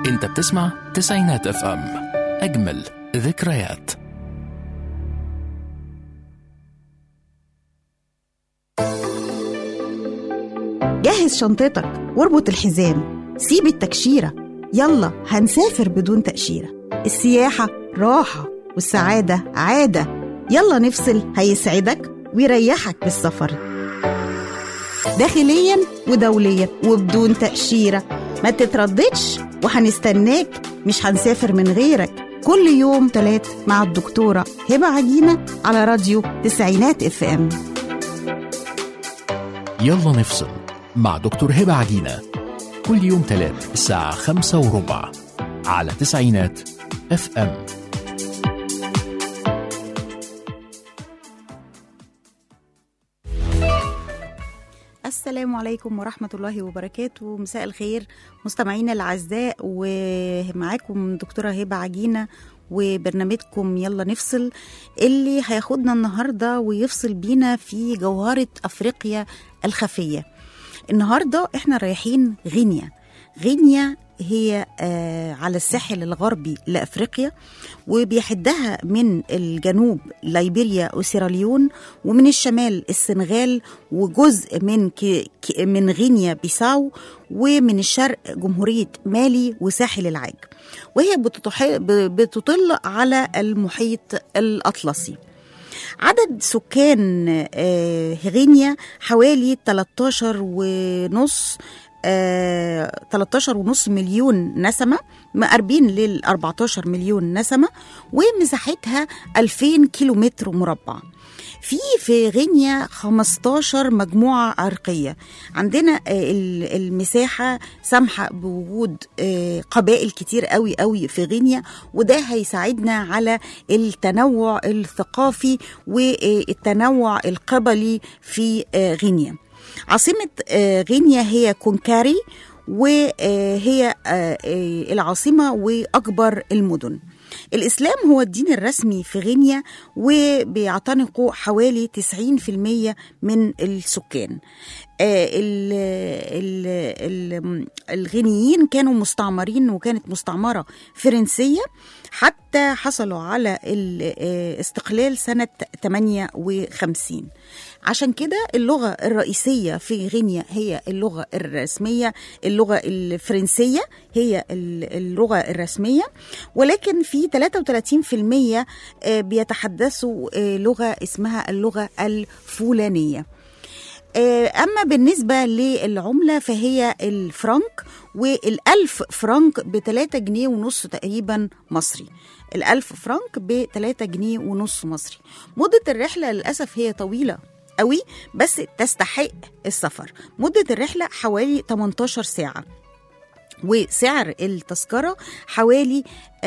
انت بتسمع تسعينات اف ام اجمل ذكريات جهز شنطتك واربط الحزام سيب التكشيرة يلا هنسافر بدون تأشيرة السياحة راحة والسعادة عادة يلا نفصل هيسعدك ويريحك بالسفر داخليا ودوليا وبدون تأشيرة ما تترددش وهنستناك مش هنسافر من غيرك كل يوم تلات مع الدكتورة هبة عجينة على راديو تسعينات اف ام يلا نفصل مع دكتور هبة عجينة كل يوم تلات الساعة خمسة وربع على تسعينات اف ام السلام عليكم ورحمة الله وبركاته مساء الخير مستمعينا الأعزاء ومعاكم دكتورة هبة عجينة وبرنامجكم يلا نفصل اللي هياخدنا النهاردة ويفصل بينا في جوهرة أفريقيا الخفية النهاردة احنا رايحين غينيا غينيا هي آه على الساحل الغربي لافريقيا وبيحدها من الجنوب ليبيريا وسيراليون ومن الشمال السنغال وجزء من ك... ك... من غينيا بيساو ومن الشرق جمهوريه مالي وساحل العاج وهي بتطح... بتطل على المحيط الاطلسي عدد سكان آه غينيا حوالي 13 ونص آه 13 ونص مليون نسمة مقربين لل 14 مليون نسمة ومساحتها 2000 كيلومتر مربع في في غينيا 15 مجموعة عرقية عندنا المساحة سامحة بوجود قبائل كتير قوي قوي في غينيا وده هيساعدنا على التنوع الثقافي والتنوع القبلي في غينيا عاصمة غينيا هي كونكاري وهي العاصمة وأكبر المدن الإسلام هو الدين الرسمي في غينيا وبيعتنقه حوالي 90% من السكان ال ال ال الغينيين كانوا مستعمرين وكانت مستعمرة فرنسية حتى حصلوا على الاستقلال سنة 58 عشان كده اللغة الرئيسية في غينيا هي اللغة الرسمية اللغة الفرنسية هي اللغة الرسمية ولكن في 33% بيتحدثوا لغة اسمها اللغة الفولانية أما بالنسبة للعملة فهي الفرنك والألف فرنك بتلاتة جنيه ونص تقريبا مصري الألف فرنك بتلاتة جنيه ونص مصري مدة الرحلة للأسف هي طويلة قوي بس تستحق السفر مدة الرحلة حوالي 18 ساعة وسعر التذكرة حوالي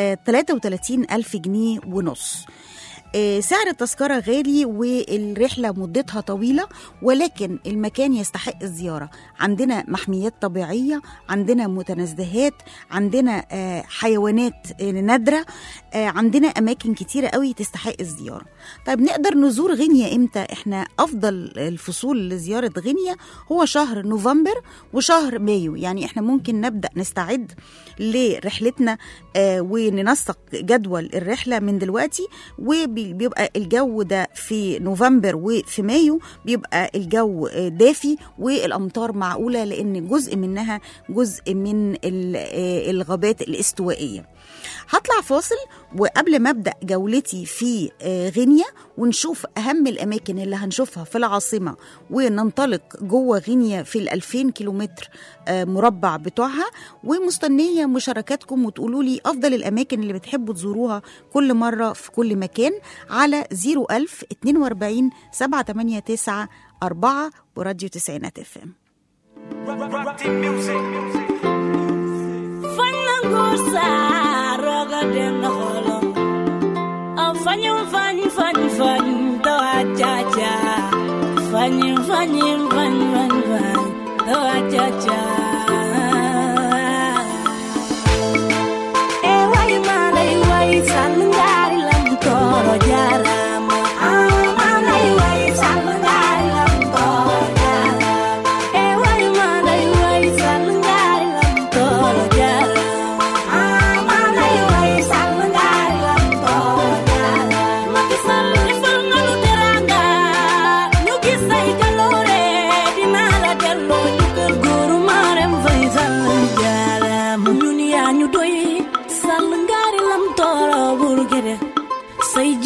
33 ألف جنيه ونص سعر التذكرة غالي والرحلة مدتها طويلة ولكن المكان يستحق الزيارة عندنا محميات طبيعية عندنا متنزهات عندنا حيوانات نادرة عندنا أماكن كتيرة قوي تستحق الزيارة طيب نقدر نزور غينيا إمتى إحنا أفضل الفصول لزيارة غينيا هو شهر نوفمبر وشهر مايو يعني إحنا ممكن نبدأ نستعد لرحلتنا وننسق جدول الرحلة من دلوقتي وبي بيبقى الجو ده في نوفمبر وفي مايو بيبقى الجو دافي والامطار معقوله لان جزء منها جزء من الغابات الاستوائيه هطلع فاصل وقبل ما ابدا جولتي في غينيا ونشوف اهم الاماكن اللي هنشوفها في العاصمه وننطلق جوه غينيا في ال 2000 كيلومتر مربع بتوعها ومستنيه مشاركاتكم وتقولوا لي افضل الاماكن اللي بتحبوا تزوروها كل مره في كل مكان على 01000 42 789 4 وراديو تسعينات اف ام Fanyi fanyi fanyi fanyi to achacha Fanyi fanyi fanyi fanyi fanyi to achacha Eh wai mana wai sanngari lam toro jarama Ah mana wai sanngari lam toro jarama Eh wai mana wai sanngari lam toro jarama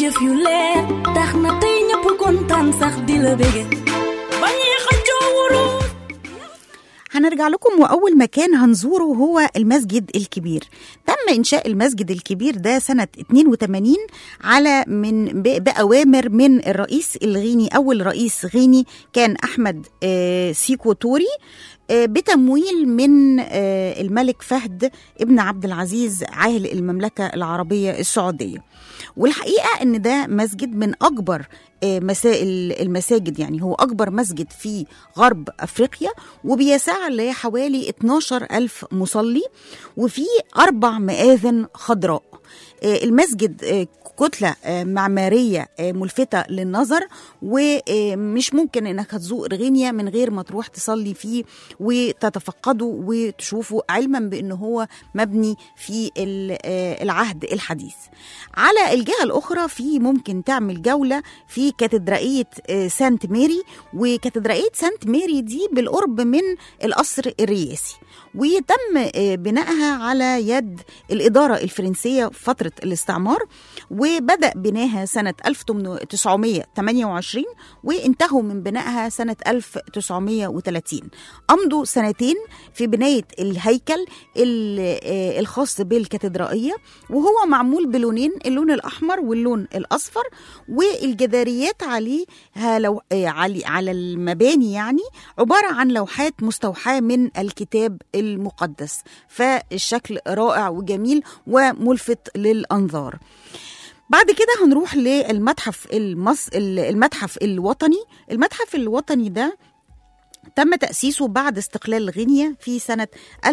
jëf yu leer tax na tey ñëpp kontaan sax di la bége bañuy xëccoo wurus هنرجع لكم وأول مكان هنزوره هو المسجد الكبير تم إنشاء المسجد الكبير ده سنة 82 على من ب- بأوامر من الرئيس الغيني أول رئيس غيني كان أحمد آه، سيكو توري آه، بتمويل من آه، الملك فهد ابن عبد العزيز عاهل المملكة العربية السعودية والحقيقة أن ده مسجد من أكبر آه، مسا- المساجد يعني هو أكبر مسجد في غرب أفريقيا وبيسع لحوالي 12 ألف مصلي وفيه أربع مآذن خضراء آه، المسجد آه، كتلة آه، معمارية آه، ملفتة للنظر ومش ممكن انك هتزور غينيا من غير ما تروح تصلي فيه وتتفقده وتشوفه علما بان هو مبني في ال- آه، العهد الحديث على الجهة الأخرى في ممكن تعمل جولة في كاتدرائية آه، سانت ماري وكاتدرائية سانت ماري دي بالقرب من القصر الرئاسي وتم آه، بنائها على يد الإدارة الفرنسية في فترة الاستعمار وبدأ بناها سنة 1928 وانتهوا من بنائها سنة 1930 أمضوا سنتين في بناية الهيكل ال- آه، الخاص بالكاتدرائية وهو معمول بلونين اللون الأحمر واللون الأصفر والجداريات عليه لو آه، علي على المباني يعني عبارة عن لوحات مستوحاة من الكتاب المقدس فالشكل رائع وجميل وملفت للأنظار بعد كده هنروح للمتحف المص... المتحف الوطني المتحف الوطني ده تم تأسيسه بعد استقلال غينيا في سنة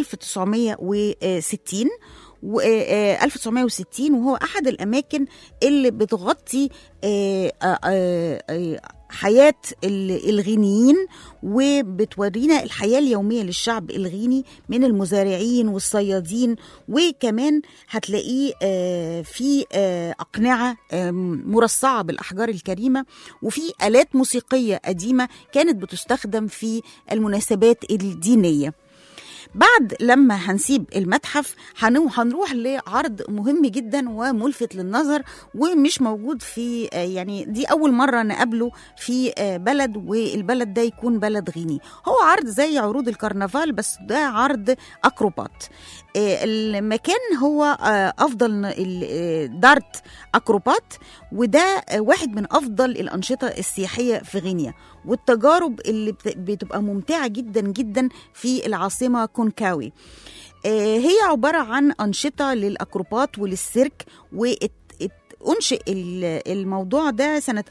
1960 و آه، 1960 وهو أحد الأماكن اللي بتغطي آه، آه، آه، آه، حياة ال- الغينيين وبتورينا الحياة اليومية للشعب الغيني من المزارعين والصيادين وكمان هتلاقيه آه، في آه، أقنعة آه، مرصعة بالأحجار الكريمة وفي آلات موسيقية قديمة كانت بتستخدم في المناسبات الدينية بعد لما هنسيب المتحف هنو- هنروح لعرض مهم جدا وملفت للنظر ومش موجود في آه، يعني دي أول مرة نقابله في آه، بلد والبلد ده يكون بلد غيني هو عرض زي عروض الكرنفال بس ده عرض أكروبات آه، المكان هو آه، أفضل ن- ال- آه، دارت أكروبات وده آه، واحد من أفضل الأنشطة السياحية في غينيا والتجارب اللي بت- بتبقى ممتعة جدا جدا في العاصمة كونكاوي آه، هي عبارة عن أنشطة للأكروبات وللسيرك وات ات- أنشئ ال- الموضوع ده سنة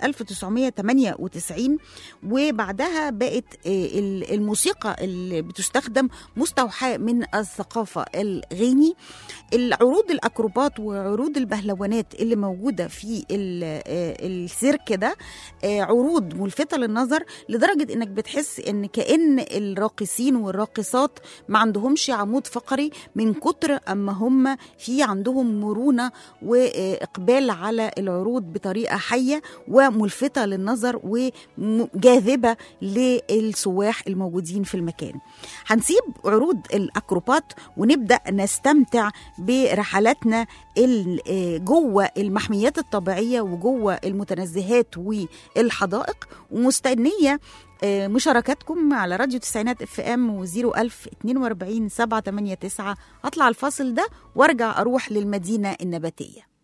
1998 وبعدها بقت آه، ال- الموسيقى اللي بتستخدم مستوحاة من الثقافة الغيني العروض الأكروبات وعروض البهلوانات اللي موجودة في ال- آه، السيرك ده آه، عروض ملفتة للنظر لدرجة انك بتحس ان كأن الراقصين والراقصات ما عندهمش عمود فقري من كتر اما هم في عندهم مرونة واقبال على العروض بطريقة حية وملفتة للنظر وجاذبة للسواح الموجودين في المكان هنسيب عروض الأكروبات ونبدأ نستمتع برحلاتنا ال- آه، جوه المحميات الطبيعية وجوه المتنزهات والحدائق ومستنية آه، مشاركاتكم على راديو تسعينات اف ام و01000 42 789 اطلع الفاصل ده وارجع اروح للمدينه النباتيه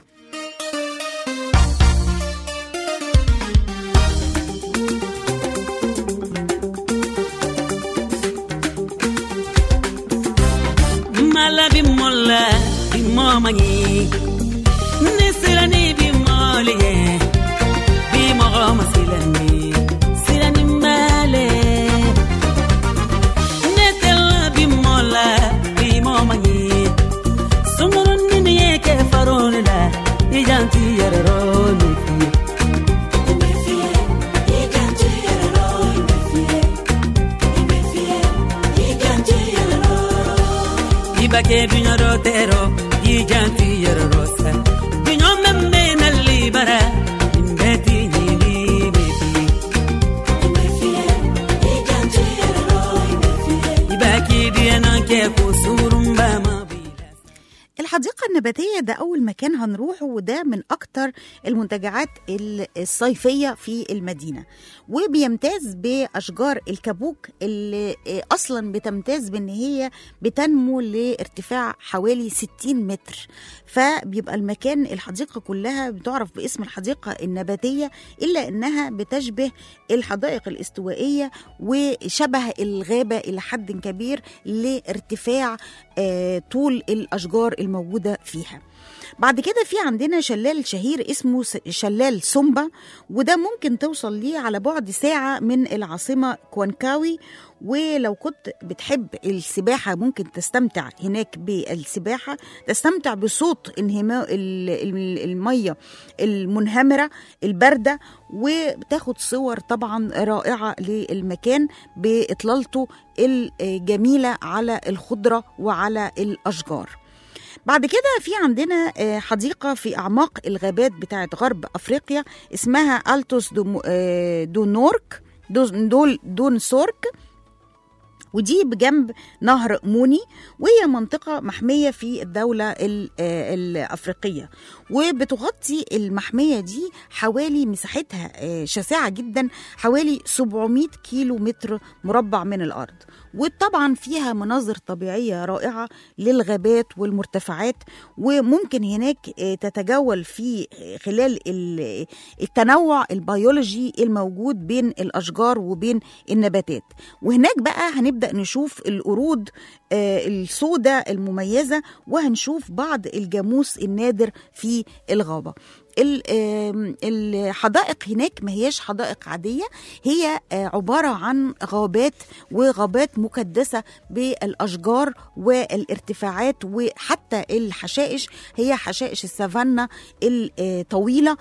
mala bi molla bi momañi ne sirani bi moliye bi mogoma silani sirani male ne tella bi molla bi momañi sumurun nini yeke faroni la ijanti yerero ni fiye ibake biñoro tero yijanti yerorosa biño memme na libara imbeti ñini mefi ibaki diana ke ko surumba ma bila الحديقة النباتية ده أول مكان هنروحه وده من أكتر المنتجعات ال- الصيفية في المدينة وبيمتاز بأشجار الكابوك اللي آه، أصلا بتمتاز بأن هي بتنمو لارتفاع حوالي 60 متر فبيبقى المكان الحديقة كلها بتعرف باسم الحديقة النباتية إلا أنها بتشبه الحدائق الاستوائية وشبه الغابة إلى حد كبير لارتفاع آه، طول الأشجار الموجودة فيها بعد كده في عندنا شلال شهير اسمه س- شلال سومبا وده ممكن توصل ليه على بعد ساعة من العاصمة كوانكاوي ولو كنت بتحب السباحة ممكن تستمتع هناك بالسباحة تستمتع بصوت انهماء ال- ال- المية المنهمرة الباردة وتاخد صور طبعا رائعة للمكان بإطلالته الجميلة على الخضرة وعلى الأشجار بعد كده في عندنا آه، حديقة في أعماق الغابات بتاعت غرب أفريقيا اسمها ألتوس دو آه، دونورك دو- دول دون سورك ودي بجنب نهر موني وهي منطقة محمية في الدولة ال- آه، الأفريقية وبتغطي المحمية دي حوالي مساحتها آه، شاسعة جدا حوالي 700 كيلو متر مربع من الأرض وطبعا فيها مناظر طبيعية رائعة للغابات والمرتفعات وممكن هناك آه، تتجول في آه، خلال ال- التنوع البيولوجي الموجود بين الأشجار وبين النباتات وهناك بقى هنبدأ نشوف القرود آه، السوداء المميزة وهنشوف بعض الجاموس النادر في الغابة ال- آم، الحدائق هناك ما هياش حدائق عادية هي آه، عبارة عن غابات وغابات مكدسة بالأشجار والارتفاعات وحتى الحشائش هي حشائش السافانا الطويلة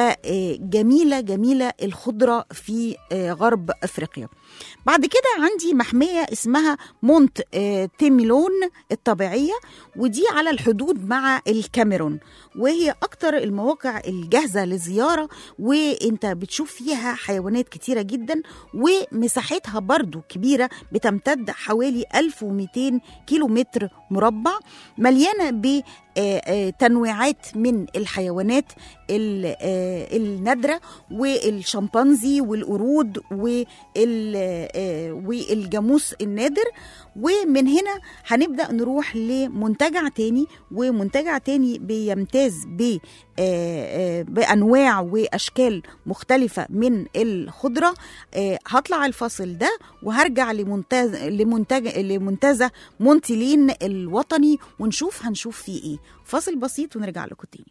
فجميلة جميلة الخضرة في آه، غرب أفريقيا بعد كده عندي محمية اسمها مونت آه، تيميلون الطبيعية ودي على الحدود مع الكاميرون وهي أكتر المواقع الجاهزة للزيارة وانت بتشوف فيها حيوانات كتيرة جدا ومساحتها برضو كبيرة بتمتد حوالي 1200 كيلو متر مربع مليانة ب آه، آه، تنويعات من الحيوانات ال- آه، النادرة والشمبانزي والقرود وال- آه، والجاموس النادر ومن هنا هنبدأ نروح لمنتجع تاني ومنتجع تاني بيمتاز ب آه، آه، بأنواع وأشكال مختلفة من الخضرة آه، هطلع الفاصل ده وهرجع لمنتز لمنتج لمنتزه مونتيلين الوطني ونشوف هنشوف فيه ايه فاصل بسيط ونرجع لكم تاني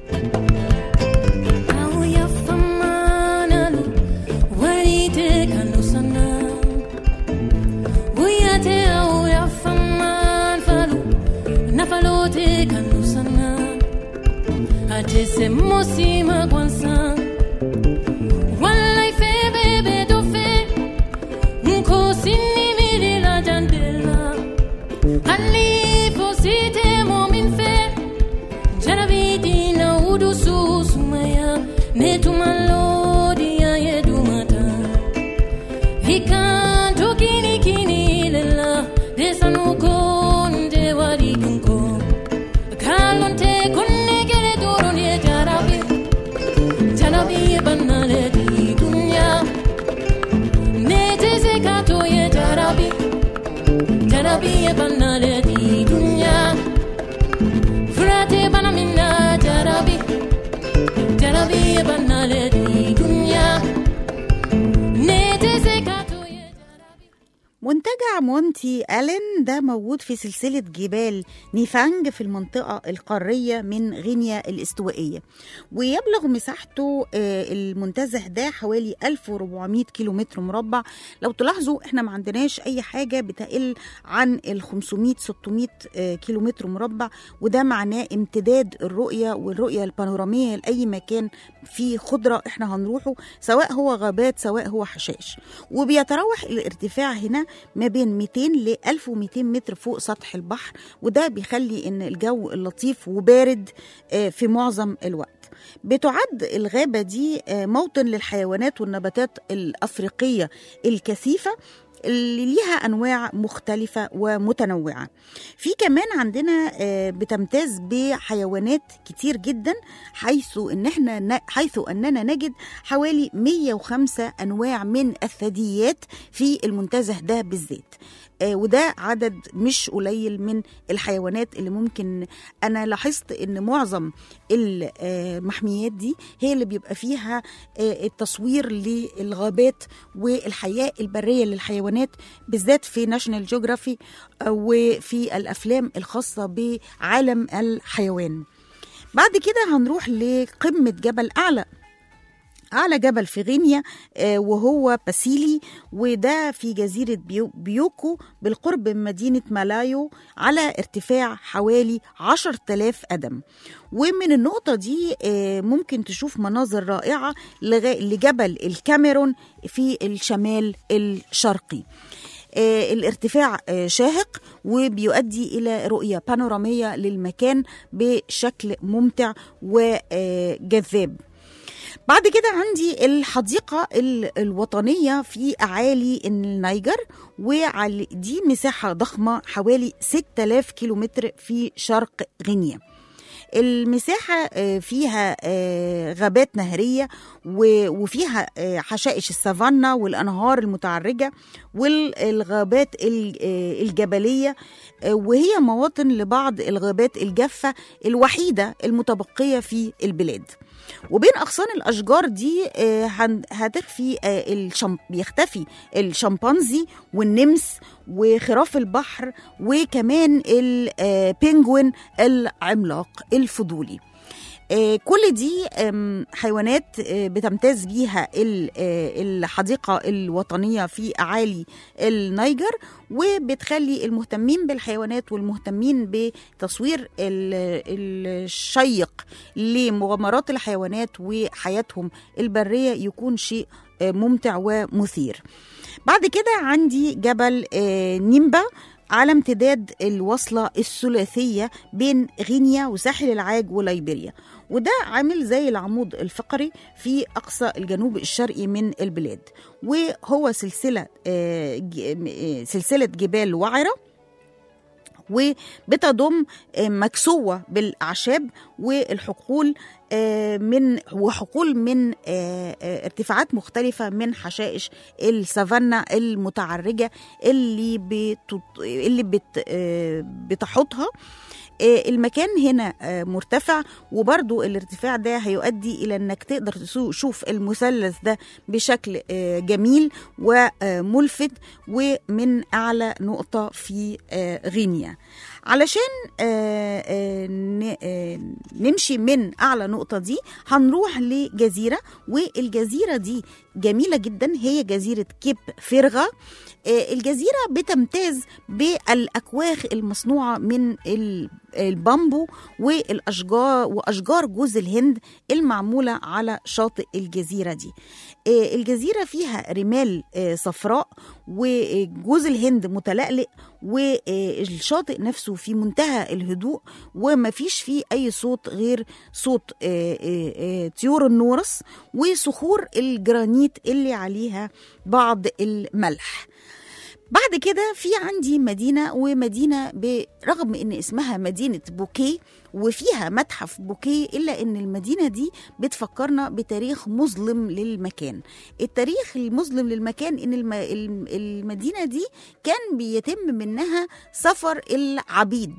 Au ya famana lu, warite kanu sana. Uyate au ya faman falu, nafalote kanu sana. Ate se mosima kwansa. Walai fe bebe do fe, nko sini miri la jandela. Ali fosite momin fe. Jarabidina udu susumaya netumalodi ya yedumata Hikanto kini kini lela desanu konde wari kunko Kalonte kunne gere doro ne jarabi Jarabi banale di dunya Nete se kato ye jarabi Jarabi banale di dunya Frate bana minna jarabi Jarabi bana le di dunya Nete se kato ye jarabi منتجع مونتي ألين ده موجود في سلسلة جبال نيفانج في المنطقة القارية من غينيا الاستوائية ويبلغ مساحته آه، المنتزه ده حوالي 1400 كيلومتر مربع لو تلاحظوا احنا ما عندناش اي حاجة بتقل عن ال 500 600 آه، كيلومتر مربع وده معناه امتداد الرؤية والرؤية البانورامية لأي مكان فيه خضرة احنا هنروحه سواء هو غابات سواء هو حشائش وبيتراوح الارتفاع هنا ما بين 200 ل 1200 متر فوق سطح البحر وده بيخلي ان الجو اللطيف وبارد آه، في معظم الوقت بتعد الغابة دي آه، موطن للحيوانات والنباتات الأفريقية الكثيفة اللي ليها انواع مختلفه ومتنوعه في كمان عندنا آه، بتمتاز بحيوانات كتير جدا حيث ان احنا ن- حيث اننا نجد حوالي 105 انواع من الثدييات في المنتزه ده بالذات آه، وده عدد مش قليل من الحيوانات اللي ممكن انا لاحظت ان معظم المحميات دي هي اللي بيبقى فيها آه، التصوير للغابات والحياه البريه للحيوانات بالذات في ناشونال جيوغرافي وفي الافلام الخاصه بعالم الحيوان بعد كده هنروح لقمه جبل اعلى أعلى جبل في غينيا آه، وهو باسيلي وده في جزيرة بيو- بيوكو بالقرب من مدينة مالايو على ارتفاع حوالي 10,000 قدم ومن النقطة دي آه، ممكن تشوف مناظر رائعة لغا- لجبل الكاميرون في الشمال الشرقي آه، الارتفاع آه، شاهق وبيؤدي إلى رؤية بانورامية للمكان بشكل ممتع وجذاب بعد كده عندي الحديقة ال- الوطنية في أعالي النيجر ودي مساحة ضخمة حوالي 6000 كيلومتر في شرق غينيا المساحة آه، فيها آه، غابات نهرية و- وفيها آه، حشائش السافانا والأنهار المتعرجة والغابات ال- آه، الجبلية آه، وهي مواطن لبعض الغابات الجافة الوحيدة المتبقية في البلاد وبين اغصان الاشجار دي آه، هن- هتخفي آه، الشم... بيختفي الشمبانزي والنمس وخراف البحر وكمان البينجوين العملاق الفضولي آه، كل دي آم، حيوانات آه، بتمتاز بيها ال- آه، الحديقة الوطنية في أعالي النيجر وبتخلي المهتمين بالحيوانات والمهتمين بتصوير ال- الشيق لمغامرات الحيوانات وحياتهم البرية يكون شيء آه، ممتع ومثير بعد كده عندي جبل آه، نيمبا على امتداد الوصلة الثلاثية بين غينيا وساحل العاج وليبيريا وده عامل زي العمود الفقري في أقصى الجنوب الشرقي من البلاد وهو سلسلة آه، ج- آه، سلسلة جبال وعرة وبتضم آه، مكسوة بالأعشاب والحقول آه، من وحقول من آه، آه، ارتفاعات مختلفة من حشائش السافانا المتعرجة اللي بتط... اللي بت... آه، بتحوطها آه، المكان هنا آه، مرتفع وبرضو الارتفاع ده هيؤدي إلى أنك تقدر تشوف المثلث ده بشكل آه، جميل وملفت ومن أعلى نقطة في آه، غينيا علشان آه، آه، ن- آه، نمشي من أعلى نقطة دي هنروح لجزيرة والجزيرة دي جميلة جدا هي جزيرة كيب فرغة آه، الجزيرة بتمتاز بالأكواخ المصنوعة من ال- البامبو والأشجار وأشجار جوز الهند المعمولة على شاطئ الجزيرة دي آه، الجزيرة فيها رمال آه، صفراء وجوز الهند متلألئ والشاطئ نفسه في منتهى الهدوء ومفيش فيه أي صوت غير صوت آه، آه، آه، طيور النورس وصخور الجرانيت اللي عليها بعض الملح بعد كده في عندي مدينة ومدينة برغم ان اسمها مدينة بوكيه وفيها متحف بوكيه الا ان المدينة دي بتفكرنا بتاريخ مظلم للمكان التاريخ المظلم للمكان ان الم... الم- المدينة دي كان بيتم منها سفر العبيد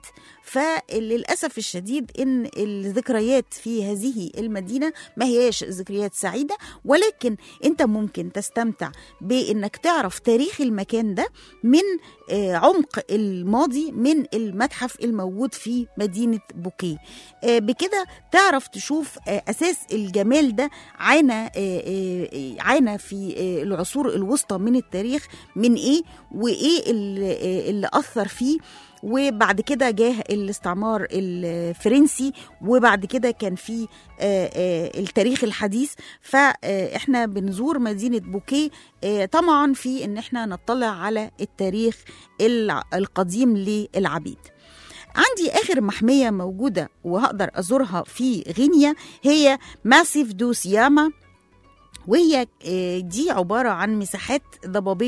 فللأسف الشديد ان الذكريات في هذه المدينة ما هياش ذكريات سعيدة ولكن انت ممكن تستمتع بانك تعرف تاريخ المكان ده من آه، عمق الماضي من المتحف الموجود في مدينة بوكيه آه، بكده تعرف تشوف آه، أساس الجمال ده عانى آه، آه، آه، عانى في آه، العصور الوسطى من التاريخ من إيه وإيه اللي آه، اللي أثر فيه وبعد كده جاه الاستعمار الفرنسي وبعد كده كان في آه، آه، التاريخ الحديث فاحنا بنزور مدينة بوكيه آه، طمعا في ان احنا نطلع على التاريخ الع- القديم للعبيد عندي اخر محميه موجوده وهقدر ازورها في غينيا هي ماسيف دوسياما وهي آه، دي عبارة عن مساحات ضبابية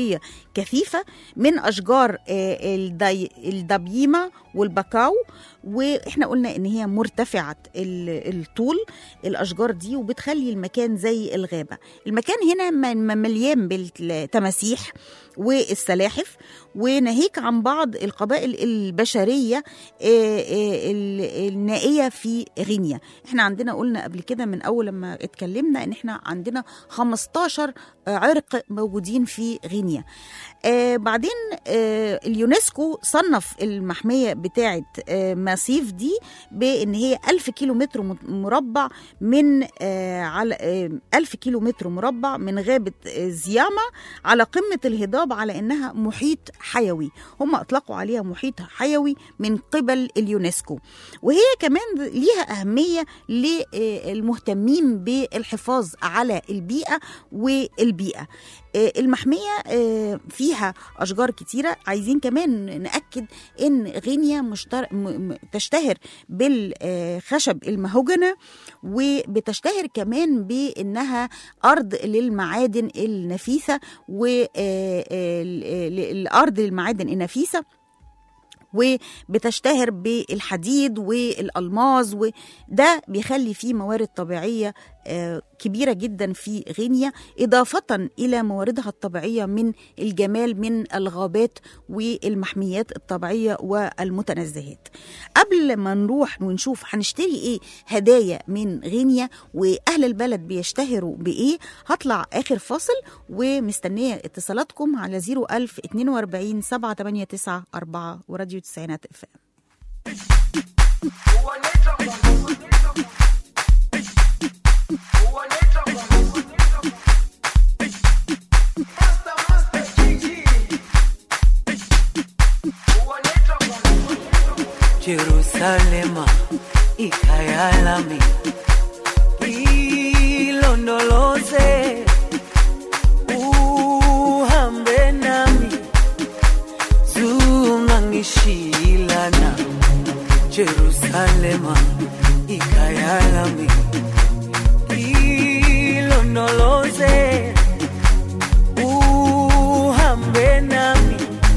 كثيفة من أشجار آه، الدي- الدبيمة والبكاو واحنا قلنا ان هي مرتفعة ال- الطول الأشجار دي وبتخلي المكان زي الغابة المكان هنا م- م- مليان بالتماسيح والسلاحف وناهيك عن بعض القبائل البشرية آه، آه، ال- النائية في غينيا احنا عندنا قلنا قبل كده من أول لما اتكلمنا ان احنا عندنا 15 عرق موجودين في غينيا آه بعدين آه اليونسكو صنف المحمية بتاعة آه ماسيف دي بأن هي ألف كيلو متر م- مربع من آه على آه ألف كيلو متر مربع من غابة آه زياما على قمة الهضاب على أنها محيط حيوي هم أطلقوا عليها محيط حيوي من قبل اليونسكو وهي كمان ليها أهمية للمهتمين بالحفاظ على البيئة والبيئة آه، المحمية آه، فيها أشجار كتيرة عايزين كمان نأكد إن غينيا مشتر... م... م... تشتهر بالخشب المهوجنة وبتشتهر كمان بإنها أرض للمعادن النفيسة والأرض للمعادن النفيسة وبتشتهر بالحديد والألماظ وده بيخلي فيه موارد طبيعية آه، كبيرة جدا في غينيا إضافة إلى مواردها الطبيعية من الجمال من الغابات والمحميات الطبيعية والمتنزهات قبل ما نروح ونشوف هنشتري إيه هدايا من غينيا وأهل البلد بيشتهروا بإيه هطلع آخر فاصل ومستنية اتصالاتكم على 01000 42 789 4 وراديو التسعينات اف ام Jerusalema ikayalami ilondoloze uhambe nami zungangishilana Jerusalema ikayalami ilondoloze uhambe nami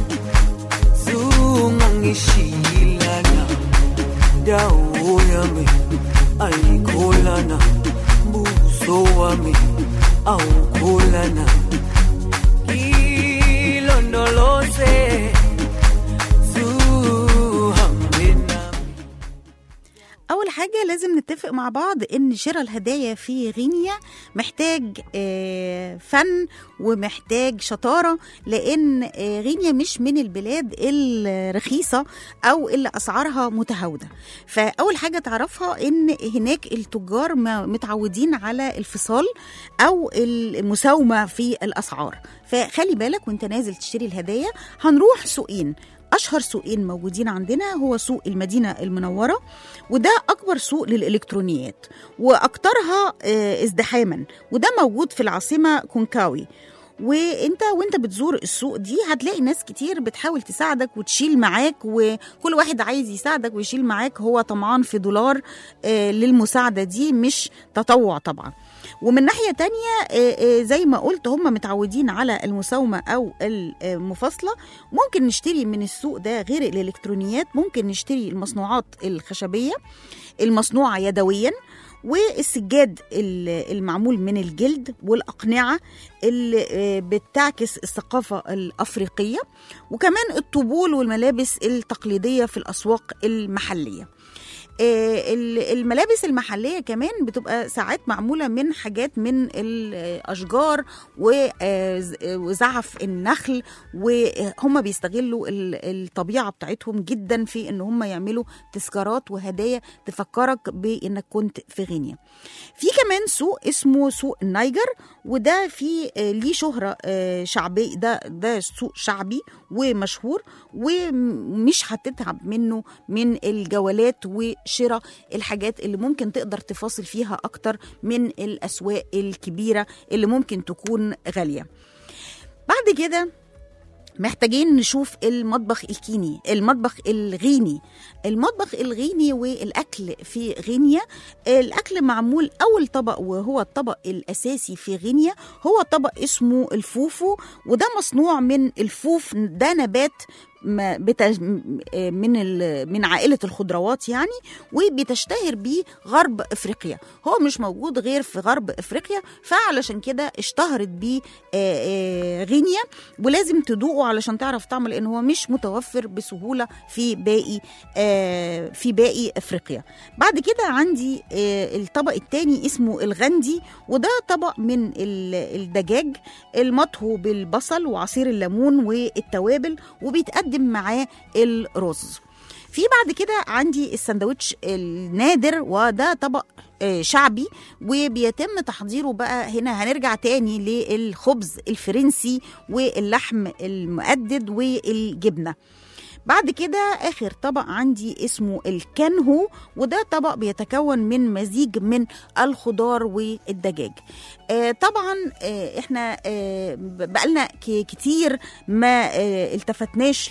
zungangishilana dawo yami ayikholana buso wami awukholana ilondoloze zuhambe nami أول حاجة لازم نتفق مع بعض إن شراء الهدايا في غينيا محتاج آه، فن ومحتاج شطارة لأن آه، غينيا مش من البلاد الرخيصة أو اللي أسعارها متهاودة فأول حاجة تعرفها إن هناك التجار ما- متعودين على الفصال أو المساومة في الأسعار فخلي بالك وانت نازل تشتري الهدايا هنروح سوقين أشهر سوقين موجودين عندنا هو سوق المدينة المنورة وده أكبر سوق للإلكترونيات وأكترها آه، ازدحاما وده موجود في العاصمة كونكاوي وانت وانت بتزور السوق دي هتلاقي ناس كتير بتحاول تساعدك وتشيل معاك وكل واحد عايز يساعدك ويشيل معاك هو طمعان في دولار آه، للمساعدة دي مش تطوع طبعا ومن ناحية تانية آه، آه، زي ما قلت هم متعودين على المساومة أو المفاصلة ممكن نشتري من السوق ده غير الإلكترونيات ممكن نشتري المصنوعات الخشبية المصنوعة يدويا والسجاد ال- المعمول من الجلد والأقنعة اللي آه، بتعكس الثقافة الأفريقية وكمان الطبول والملابس التقليدية في الأسواق المحلية آه، ال- الملابس المحلية كمان بتبقى ساعات معمولة من حاجات من الأشجار و- آه، ز- آه، وزعف النخل وهم بيستغلوا ال- الطبيعة بتاعتهم جدا في ان هم يعملوا تذكارات وهدايا تفكرك بانك كنت في غينيا في كمان سوق اسمه سوق النيجر وده في آه، ليه شهرة آه، شعبي ده ده سوق شعبي ومشهور ومش هتتعب منه من الجولات وشراء الحاجات اللي ممكن تقدر تفاصل فيها اكتر من الاسواق الكبيرة اللي ممكن تكون غالية بعد كده محتاجين نشوف المطبخ الكيني المطبخ الغيني المطبخ الغيني والاكل في غينيا الاكل معمول اول طبق وهو الطبق الاساسي في غينيا هو طبق اسمه الفوفو وده مصنوع من الفوف ده نبات ما- بت- من ال- من عائله الخضروات يعني وبتشتهر بيه غرب افريقيا هو مش موجود غير في غرب افريقيا فعلشان كده اشتهرت بيه آه، آه، غينيا ولازم تدوقه علشان تعرف طعمه لان هو مش متوفر بسهوله في باقي آه، في باقي افريقيا بعد كده عندي آه، الطبق الثاني اسمه الغندي وده طبق من ال- الدجاج المطهو بالبصل وعصير الليمون والتوابل وبيتقدم معاه الرز في بعد كده عندي السندوتش النادر وده طبق آه، شعبي وبيتم تحضيره بقى هنا هنرجع تاني للخبز الفرنسي واللحم المقدد والجبنه بعد كده اخر طبق عندي اسمه الكنهو وده طبق بيتكون من مزيج من الخضار والدجاج آه طبعا آه احنا آه بقالنا ك- كتير ما آه التفتناش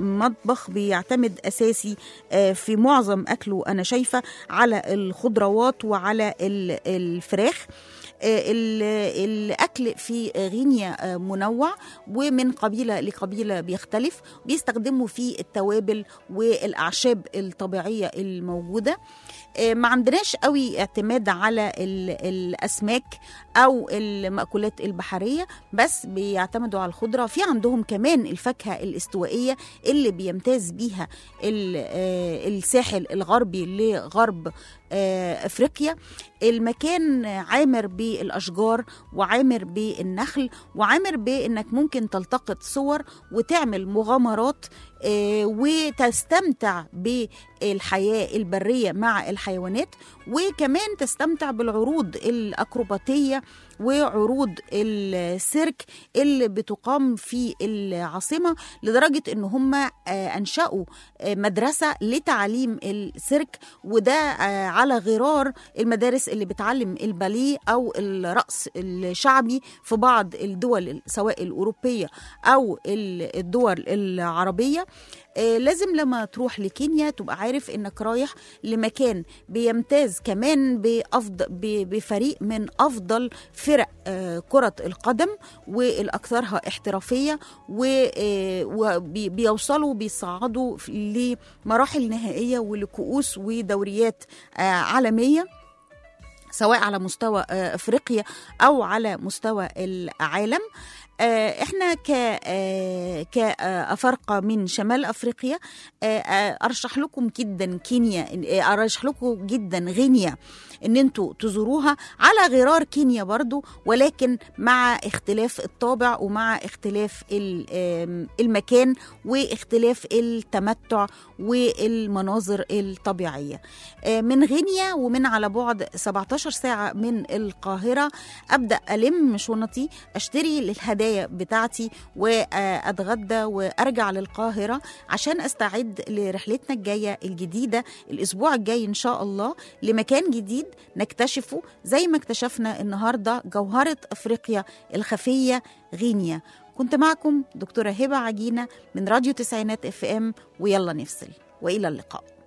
لمطبخ بيعتمد اساسي آه في معظم اكله انا شايفه على الخضروات وعلى ال- الفراخ آه، ال- الاكل في غينيا آه، منوع ومن قبيله لقبيله بيختلف بيستخدموا فيه التوابل والاعشاب الطبيعيه الموجوده آه، ما عندناش قوي اعتماد على ال- الاسماك او المأكولات البحريه بس بيعتمدوا على الخضره في عندهم كمان الفاكهه الاستوائيه اللي بيمتاز بيها ال- آه، الساحل الغربي لغرب آه، افريقيا المكان عامر بالاشجار وعامر بالنخل وعامر بانك ممكن تلتقط صور وتعمل مغامرات آه، وتستمتع بالحياه البريه مع الحيوانات وكمان تستمتع بالعروض الاكروباتيه وعروض السيرك اللي بتقام في العاصمه لدرجه ان هم آه، انشأوا آه، مدرسه لتعليم السيرك وده آه، على غرار المدارس اللي بتعلم الباليه او الرقص الشعبي في بعض الدول سواء الاوروبيه او ال- الدول العربيه آه، لازم لما تروح لكينيا تبقى عارف انك رايح لمكان بيمتاز كمان بأفضل ب- بفريق من افضل فرق آه، كرة القدم والاكثرها احترافية وبيوصلوا بيصعدوا في- لمراحل نهائية ولكؤوس ودوريات آه، عالمية سواء على مستوى آه، افريقيا او على مستوى العالم آه، احنا ك آه، كافارقه من شمال افريقيا آه، آه، ارشح لكم جدا كينيا آه، ارشح لكم جدا غينيا ان انتوا تزوروها على غرار كينيا برضو ولكن مع اختلاف الطابع ومع اختلاف ال- آم، المكان واختلاف التمتع والمناظر الطبيعيه آه، من غينيا ومن على بعد 17 ساعه من القاهره ابدا الم شنطي اشتري الهدايا بتاعتي واتغدى وارجع للقاهره عشان استعد لرحلتنا الجايه الجديده الاسبوع الجاي ان شاء الله لمكان جديد نكتشفه زي ما اكتشفنا النهارده جوهره افريقيا الخفيه غينيا كنت معكم دكتوره هبه عجينه من راديو تسعينات اف ام ويلا نفصل والى اللقاء